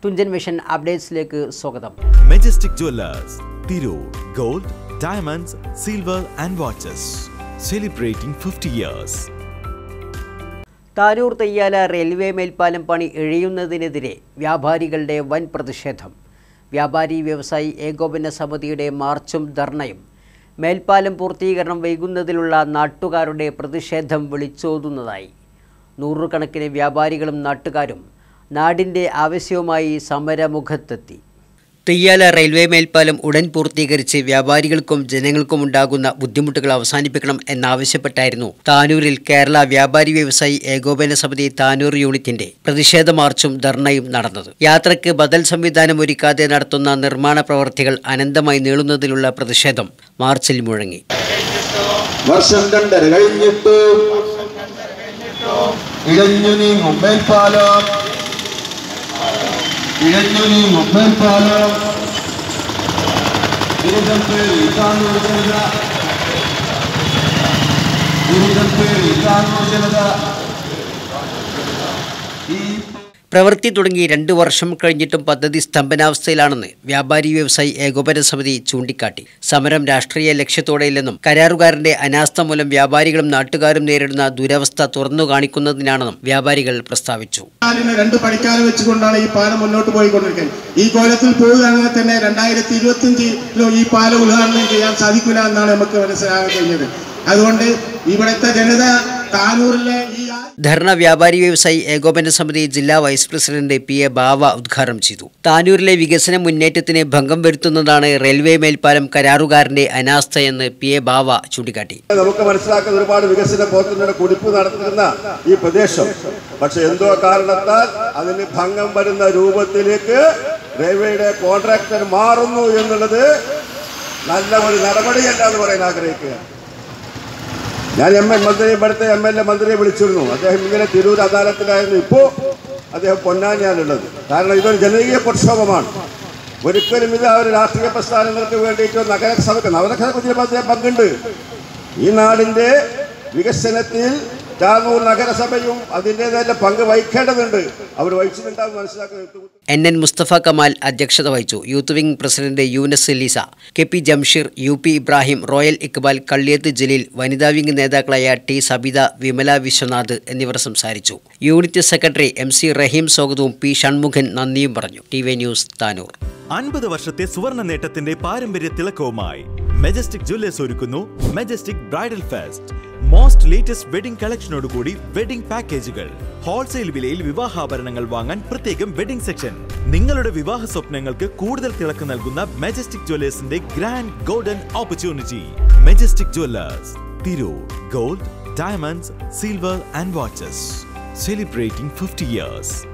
Thunchan mission അപ്ഡേറ്റ്സിലേക്ക് സ്വാഗതം Majestic Jewellers Tirur gold diamonds silver and watches celebrating fifty years Tanur Theyyala railway മേൽപ്പാലം പണി ഇഴയുന്നതിനെതിരെ വ്യാപാരികളുടെ വൻ പ്രതിഷേധം വ്യാപാരി വ്യവസായി ഏകോപന സമിതിയുടെ മാർച്ചും ധർണയും മേൽപ്പാലം പൂർത്തീകരണം വൈകുന്നതിലുള്ള നാട്ടുകാരുടെ പ്രതിഷേധം വിളിച്ചോതുന്നതായി നൂറുകണക്കിന് വ്യാപാരികളും നാട്ടുകാരും നാടിൻ്റെ ആവശ്യവുമായി സമരമുഖത്തെത്തി തെയ്യാല റെയിൽവേ മേൽപ്പാലം ഉടൻ പൂർത്തീകരിച്ച് വ്യാപാരികൾക്കും ജനങ്ങൾക്കും ഉണ്ടാകുന്ന ബുദ്ധിമുട്ടുകൾ അവസാനിപ്പിക്കണം എന്നാവശ്യപ്പെട്ടായിരുന്നു താനൂരിൽ കേരള വ്യാപാരി വ്യവസായി ഏകോപന സമിതി താനൂർ യൂണിറ്റിന്റെ പ്രതിഷേധ മാർച്ചും ധർണയും നടന്നത് യാത്രയ്ക്ക് ബദൽ സംവിധാനം ഒരുക്കാതെ നടത്തുന്ന നിർമ്മാണ പ്രവർത്തികൾ അനന്തമായി നീളുന്നതിലുള്ള പ്രതിഷേധം മാർച്ചിൽ മുഴങ്ങി വർഷം രണ്ടര കഴിഞ്ഞിട്ട് ഇഴഞ്ഞു നീങ്ങും മേൽപ്പാലം ഇഴഞ്ഞു നീങ്ങും മേൽപ്പാലം ദുരിതം പേറി താനൂർ ജനത ദുരിതം പേറി താനൂർ ജനത ഈ പ്രവൃത്തി തുടങ്ങി രണ്ടു വർഷം കഴിഞ്ഞിട്ടും പദ്ധതി സ്തംഭനാവസ്ഥയിലാണെന്ന് വ്യാപാരി വ്യവസായി ഏകോപന സമിതി ചൂണ്ടിക്കാട്ടി സമരം രാഷ്ട്രീയ ലക്ഷ്യത്തോടെയില്ലെന്നും കരാറുകാരന്റെ അനാസ്ഥ മൂലം വ്യാപാരികളും നാട്ടുകാരും നേരിടുന്ന ദുരവസ്ഥ തുറന്നു കാണിക്കുന്നതിനാണെന്നും വ്യാപാരികൾ പ്രസ്താവിച്ചു പാലിന് രണ്ട് പണിക്കാരെ വെച്ചുകൊണ്ടാണ് ഈ പാലം മുന്നോട്ട് പോയിക്കൊണ്ടിരിക്കുന്നത് ഈ കോലത്തിൽ പോവുകയാണെങ്കിൽ തന്നെ രണ്ടായിരത്തി ഇരുപത്തിയഞ്ചിലോ ഈ പാലം ഉദ്ഘാടനം ചെയ്യാൻ സാധിക്കില്ല എന്നാണ് നമുക്ക് മനസ്സിലാകാൻ കഴിഞ്ഞത് അതുകൊണ്ട് ഇവിടുത്തെ ജനത താനൂരിലെ ഈ ആ- ധർണ വ്യാപാരി വ്യവസായി ഏകോപന സമിതി ജില്ലാ vice president P A Bava ഉദ്ഘാടനം ചെയ്തു താനൂരിലെ വികസന മുന്നേറ്റത്തിന് ഭംഗം വരുത്തുന്നതാണ് റെയിൽവേ മേൽപ്പാലം കരാറുകാരന്റെ അനാസ്ഥയെന്ന് പി എ ബാവ ചൂണ്ടിക്കാട്ടി നമുക്ക് മനസ്സിലാക്കുന്ന ഒരുപാട് വികസന പ്രവർത്തനങ്ങളുടെ കുടിപ്പ് നടത്തുന്ന ഈ പ്രദേശം പക്ഷെ എന്തോ കാരണത്താൽ അതിന് ഭംഗം വരുന്ന രൂപത്തിലേക്ക് റെയിൽവേയുടെ കോൺട്രാക്ടർ മാറുന്നു എന്നുള്ളത് നല്ല ഒരു നടപടിയല്ല എന്ന് പറയാൻ ആഗ്രഹിക്കുക ഞാൻ എം എൽ മന്ത്രി ഇവിടുത്തെ എം എൽ എ മന്ത്രിയെ വിളിച്ചിരുന്നു അദ്ദേഹം ഇങ്ങനെ തിരൂർ അദാലത്തിലായിരുന്നു ഇപ്പോൾ അദ്ദേഹം പൊന്നാനിയാണുള്ളത് കാരണം ഇതൊരു ജനകീയ പ്രക്ഷോഭമാണ് ഒരിക്കലും ഇത് ആ ഒരു രാഷ്ട്രീയ പ്രസ്ഥാനങ്ങൾക്ക് വേണ്ടിയിട്ടോ നഗരസഭയ്ക്ക് നഗരസഭയ്ക്ക് അദ്ദേഹം പങ്കുണ്ട് ഈ നാടിൻ്റെ വികസനത്തിൽ താനൂർ നഗരസഭയും അതിൻ്റെതായ പങ്ക് വഹിക്കേണ്ടതുണ്ട് അവർ വഹിച്ചിട്ടുണ്ടാവും മനസ്സിലാക്കുന്നത് എൻ എൻ മുസ്തഫ കമാൽ അധ്യക്ഷത വഹിച്ചു youth wing president Yunus Leesa K P Jamsheer U P Ibrahim royal Iqbal Kalliyath Jaleel വനിതാ വിംഗ് നേതാക്കളായ ടി സബിത വിമല വിശ്വനാഥ് എന്നിവർ സംസാരിച്ചു unit secretary M C Rahim സ്വാഗതവും പി ഷൺമുഖൻ നന്ദിയും പറഞ്ഞു ടി വി ന്യൂസ് താനൂർ അൻപത് വർഷത്തെ സുവർണ നേട്ടത്തിന്റെ പാരമ്പര്യ തിളക്കവുമായി മെജസ്റ്റിക് ജുവല്ലേഴ്സ് ഒരുക്കുന്നു Majestic bridal fest most latest wedding കളക്ഷനോടുകൂടി വെഡിംഗ് പാക്കേജുകൾ ഹോൾസെയിൽ വിലയിൽ വിവാഹാഭരണങ്ങൾ വാങ്ങാൻ പ്രത്യേകം വെഡിംഗ് സെക്ഷൻ നിങ്ങളുടെ വിവാഹ സ്വപ്നങ്ങൾക്ക് കൂടുതൽ തിളക്കം നൽകുന്ന മെജസ്റ്റിക് ജുവല്ലേഴ്സിന്റെ grand golden opportunity Majestic Jewellers Tirur gold diamonds silver and watches celebrating fifty years